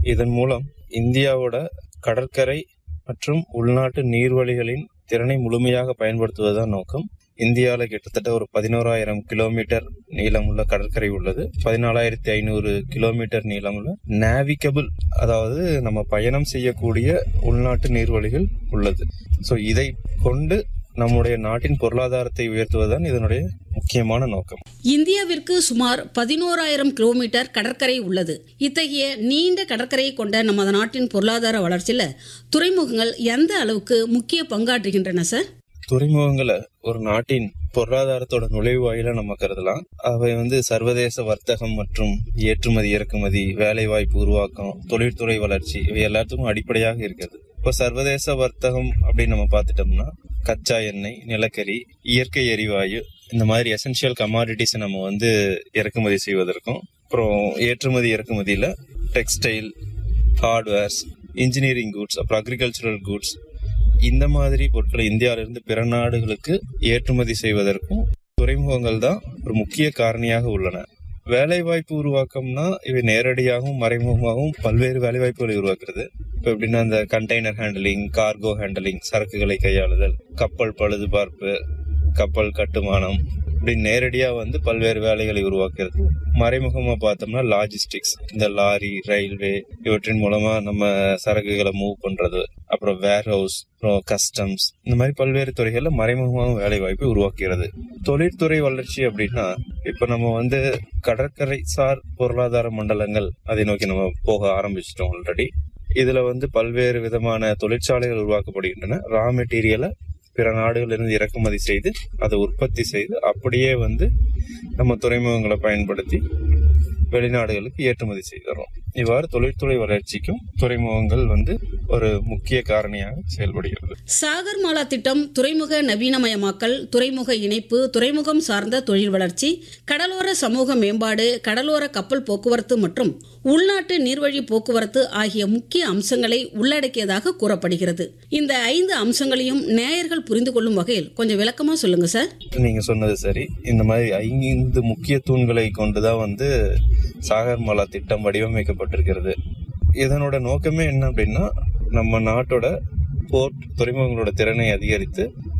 இதன் மூலம் இந்தியாவோட கடற்கரை மற்றும் உள்நாட்டு நீர்வழிகளின் திறனை முழுமையாக பயன்படுத்துவதுதான் நோக்கம் இந்தியாவில் கிட்டத்தட்ட ஒரு பதினோராயிரம் கிலோமீட்டர் நீளமுள்ள கடற்கரை உள்ளது பதினாலாயிரத்தி ஐநூறு கிலோமீட்டர் நீளமுள்ள நேவிகபிள் அதாவது நம்ம பயணம் செய்யக்கூடிய உள்நாட்டு நீர்வழிகள் உள்ளது ஸோ இதை கொண்டு நம்முடைய நாட்டின் பொருளாதாரத்தை உயர்த்துவதுதான் இதனுடைய முக்கியமான நோக்கம் இந்தியாவிற்கு சுமார் பதினோராயிரம் கிலோமீட்டர் கடற்கரை உள்ளது இத்தகைய நீண்ட கடற்கரையை கொண்ட நமது நாட்டின் பொருளாதார வளர்ச்சியில துறைமுகங்கள் எந்த அளவுக்கு முக்கிய பங்காற்றுகின்றன சார் துறைமுகங்களை ஒரு நாட்டின் பொருளாதாரத்தோட நுழைவாயில நம்ம கருதலாம் அவை வந்து சர்வதேச வர்த்தகம் மற்றும் ஏற்றுமதி இறக்குமதி வேலைவாய்ப்பு உருவாக்கம் தொழில்துறை வளர்ச்சி இவை எல்லாத்துக்கும் அடிப்படையாக இருக்கிறது இப்போ சர்வதேச வர்த்தகம் அப்படின்னு நம்ம பார்த்துட்டோம்னா கச்சா எண்ணெய் நிலக்கரி இயற்கை எரிவாயு இந்த மாதிரி எசென்ஷியல் கமாடிட்டிஸை நம்ம வந்து இறக்குமதி செய்வதற்கும் அப்புறம் ஏற்றுமதி இறக்குமதியில டெக்ஸ்டைல் ஹார்ட்வேர்ஸ் இன்ஜினியரிங் குட்ஸ் அப்புறம் அக்ரிகல்ச்சரல் குட்ஸ் இந்த மாதிரி பொருட்களை இந்தியாவிலிருந்து பிற நாடுகளுக்கு ஏற்றுமதி செய்வதற்கும் துறைமுகங்கள் தான் ஒரு முக்கிய காரணியாக உள்ளன வேலைவாய்ப்பு உருவாக்கம்னா இவை நேரடியாகவும் மறைமுகமாகவும் பல்வேறு வேலைவாய்ப்புகளை உருவாக்குறது இப்போ எப்படின்னா இந்த கண்டெய்னர் ஹேண்டலிங் கார்கோ ஹேண்டலிங் சரக்குகளை கையாளுதல் கப்பல் பழுதுபார்ப்பு கப்பல் கட்டுமானம் இப்படி நேரடியா வந்து பல்வேறு வேலைகளை உருவாக்குறது மறைமுகமா பார்த்தோம்னா லாஜிஸ்டிக்ஸ் இந்த லாரி ரயில்வே இவற்றின் மூலமா நம்ம சரக்குகளை மூவ் பண்றது அப்புறம் வேர் ஹவுஸ் அப்புறம் கஸ்டம்ஸ் இந்த மாதிரி பல்வேறு துறைகள்ல மறைமுகமாக வேலை வாய்ப்பை உருவாக்குகிறது தொழிற்துறை வளர்ச்சி அப்படின்னா இப்ப நம்ம வந்து கடற்கரை சார் பொருளாதார மண்டலங்கள் அதை நோக்கி நம்ம போக ஆரம்பிச்சிட்டோம் ஆல்ரெடி இதுல வந்து பல்வேறு விதமான தொழிற்சாலைகள் உருவாக்கப்படுகின்றன ரா மெட்டீரியலை பிற நாடுகளிலிருந்து இறக்குமதி செய்து அதை உற்பத்தி செய்து அப்படியே வந்து நம்ம துறைமுகங்களை பயன்படுத்தி வெளிநாடுகளுக்கு ஏற்றுமதி செய்கிறோம் இவ்வாறு தொழில்துறை வளர்ச்சிக்கும் துறைமுகங்கள் வந்து ஒரு முக்கிய காரணியாக செயல்படுகிறது சாகர் மாலா திட்டம் துறைமுக நவீனமயமாக்கல் துறைமுக இணைப்பு துறைமுகம் சார்ந்த தொழில் வளர்ச்சி கடலோர சமூக மேம்பாடு கடலோர கப்பல் போக்குவரத்து மற்றும் உள்நாட்டு நீர்வழி போக்குவரத்து ஆகிய முக்கிய அம்சங்களை உள்ளடக்கியதாக கூறப்படுகிறது இந்த ஐந்து அம்சங்களையும் நேயர்கள் புரிந்து கொள்ளும் வகையில் கொஞ்சம் விளக்கமா சொல்லுங்க சார் நீங்க சொன்னது சரி இந்த மாதிரி ஐந்து முக்கிய தூண்களை கொண்டுதான் வந்து சாகர் மாலா திட்டம் வடிவமைக்கப்பட்டிருக்கிறது இதனோட நோக்கமே என்ன அப்படின்னா நம்ம நாட்டோட போர்ட் துறைமுகங்களோட திறனை அதிகரித்து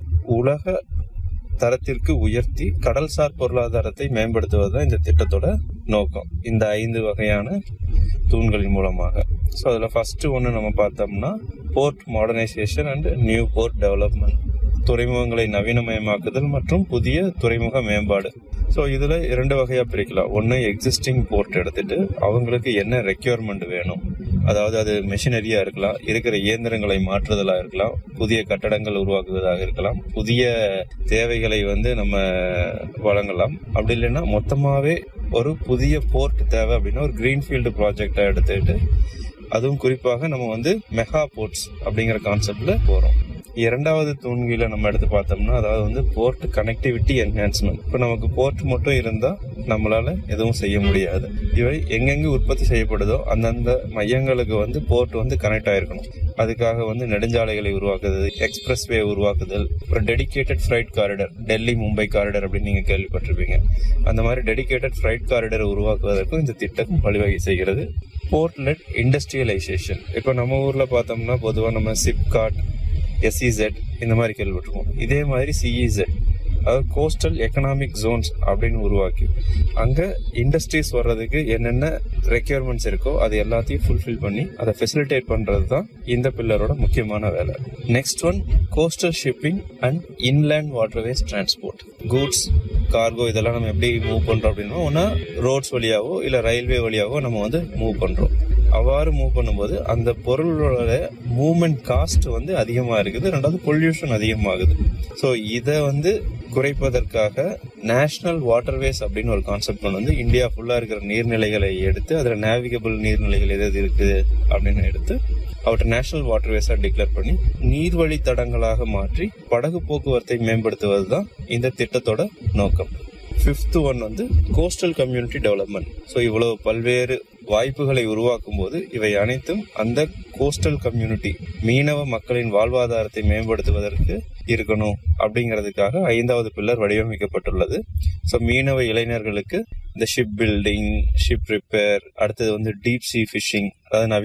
உலக தரத்திற்கு உயர்த்தி கடல்சார் பொருளாதாரத்தை மேம்படுத்துவதுதான் இந்த திட்டத்தோட நோக்கம் இந்த ஐந்து வகையான தூண்களின் மூலமாக ஸோ அதில் ஃபர்ஸ்ட் ஒன்று நம்ம பார்த்தோம்னா port modernisation and new port development துறைமுகங்களை நவீனமயமாக்குதல் மற்றும் புதிய துறைமுக மேம்பாடு ஸோ இதில் இரண்டு வகையாக பிரிக்கலாம் ஒன்று எக்ஸிஸ்டிங் போர்ட் எடுத்துட்டு அவங்களுக்கு என்ன ரெக்யர்மெண்ட் வேணும் அதாவது அது மெஷினரியாக இருக்கலாம் இருக்கிற இயந்திரங்களை மாற்றுதலாக இருக்கலாம் புதிய கட்டடங்கள் உருவாக்குவதாக இருக்கலாம் புதிய தேவைகளை வந்து நம்ம வழங்கலாம் அப்படி இல்லைன்னா மொத்தமாகவே ஒரு புதிய போர்ட் தேவை அப்படின்னா ஒரு கிரீன்ஃபீல்டு ப்ராஜெக்டை எடுத்துக்கிட்டு அதுவும் குறிப்பாக நம்ம வந்து மெகா போர்ட்ஸ் அப்படிங்கிற கான்செப்ட்ல போறோம் இரண்டாவது தூண்கில நம்ம எடுத்து பார்த்தோம்னா அதாவது வந்து போர்ட் கனெக்டிவிட்டி என்ஹான்ஸ்மெண்ட் இப்போ நமக்கு போர்ட் மட்டும் இருந்தா நம்மளால எதுவும் செய்ய முடியாது இவை எங்கெங்க உற்பத்தி செய்யப்படுதோ அந்தந்த மையங்களுக்கு வந்து போர்ட் வந்து கனெக்ட் ஆயிருக்கணும் அதுக்காக வந்து நெடுஞ்சாலைகளை உருவாக்குதல் எக்ஸ்பிரஸ் வே உருவாக்குதல் அப்புறம் dedicated freight corridor Delhi Mumbai corridor அப்படின்னு நீங்க கேள்விப்பட்டிருப்பீங்க அந்த மாதிரி டெடிகேட்டட் ஃப்ரைட் காரிடர் உருவாக்குவதற்கும் இந்த திட்டம் வழிவகை செய்கிறது போர்ட்லெட் இண்டஸ்ட்ரியலைசேஷன் இப்போ நம்ம ஊர்ல பார்த்தோம்னா பொதுவாக நம்ம சிப்காட் எஸ்இசெட் இந்த மாதிரி கேள்விப்பட்டிருக்கோம் இதே மாதிரி சிஇசெட் அதாவது கோஸ்டல் எக்கனாமிக் ஜோன்ஸ் அப்படின்னு உருவாக்கி அங்க இண்டஸ்ட்ரீஸ் வர்றதுக்கு என்னென்ன ரெக்யர்மெண்ட்ஸ் இருக்கோ அது எல்லாத்தையும் ஃபுல்ஃபில் பண்ணி அதை ஃபெசிலிட்டேட் பண்றது தான் இந்த பில்லரோட முக்கியமான வேலை next one coastal shipping and inland waterways transport goods cargo இதெல்லாம் நம்ம எப்படி மூவ் பண்றோம் அப்படின்னா ஒன்னா ரோட்ஸ் வழியாவோ இல்ல ரயில்வே வழியாவோ நம்ம வந்து மூவ் பண்றோம் அவ்வாறு மூவ் பண்ணும்போது அந்த பொருளோட மூவ்மெண்ட் காஸ்ட் வந்து அதிகமாக இருக்குது ரெண்டாவது பொல்யூஷன் அதிகமாகுது ஸோ இதை வந்து குறைப்பதற்காக நேஷனல் வாட்டர்வேஸ் அப்படின்னு ஒரு கான்செப்ட் கொண்டு வந்து இந்தியா ஃபுல்லாக இருக்கிற நீர்நிலைகளை எடுத்து அதில் நேவிகபிள் நீர்நிலைகள் எது எது இருக்குது அப்படின்னு எடுத்து அவற்றை நேஷனல் வாட்டர்வேஸாக டிக்ளேர் பண்ணி நீர்வழி தடங்களாக மாற்றி படகு போக்குவரத்தை மேம்படுத்துவது தான் இந்த திட்டத்தோட நோக்கம் ஃபிஃப்த் ஒன் வந்து கோஸ்டல் கம்யூனிட்டி டெவலப்மெண்ட் ஸோ இவ்வளவு பல்வேறு வாய்ப்புகளை உருவாக்கும் போது இவை அனைத்தும் அந்த கோஸ்டல் கம்யூனிட்டி மீனவ மக்களின் வாழ்வாதாரத்தை மேம்படுத்துவதற்கு இருக்கணும் அப்படிங்கிறதுக்காக ஐந்தாவது பில்லர் வடிவமைக்கப்பட்டுள்ளது ஸோ மீனவ இளைஞர்களுக்கு இந்த ஷிப் பில்டிங் ஷிப் ரிப்பேர் அடுத்தது வந்து டீப் சி ஃபிஷிங் அதாவது